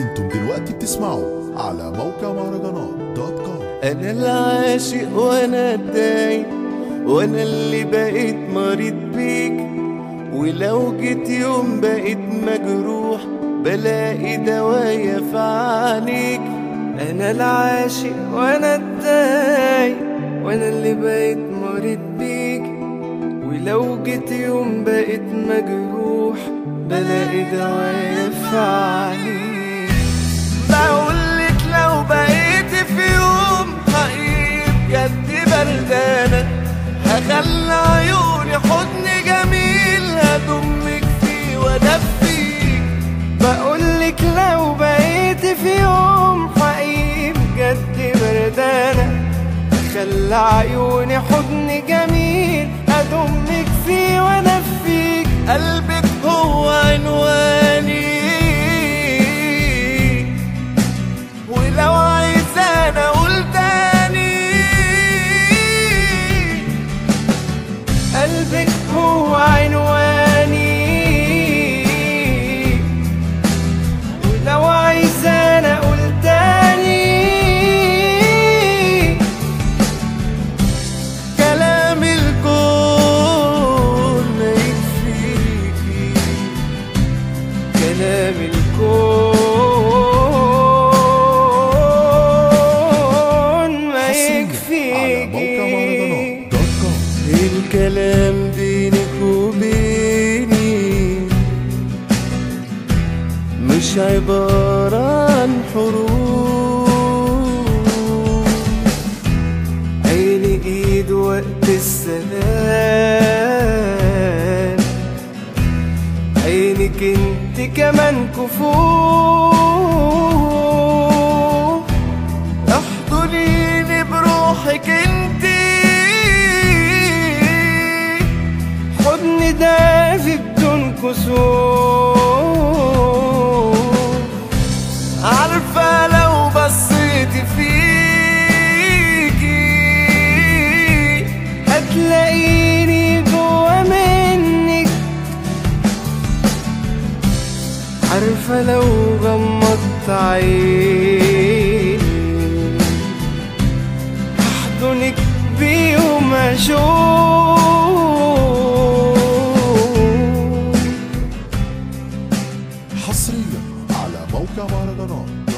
انتم دلوقتي بتسمعوا على موقع مهرجانات دوت كوم انا العاشق وانا الداي وانا اللي بقيت مريض بيك ولو جيت يوم بقيت مجروح بلاقي دوايا في عينيك انا العاشق وانا الداي وانا اللي بقيت مريض بيك ولو جيت يوم بقيت مجروح بلاقي دوايا في عينيك بقولك لو بقيت في يوم حقيقي بجد بردانة هخلي عيوني حضن جميل هضمك فيه وادفيك بقولك لو بقيت في يوم حقيقي بجد بردانة هخلي عيوني حضن جميل هضمك فيه وادفيك قلبك هو عنواني ولو عايز انا اقول تاني قلبك هو عنواني ولو عايز انا اقول تاني كلام الكون ما يكفيكي كلام الكون ما حصريا على موقع يكفيكي مهرجانات دوت كوم الكلام بينك وبيني مش عبارة عن حروف عيني ايد وقت السلام عينك انت كمان كفوف احضنيني بروحك انت حضن دافي بدون كسوف عارفة لو بصيتي فيكي هتلاقيني جوا منك عارفة لو غمضت عيني احضنك بيهم اشوف حصريا على موقع مهرجانات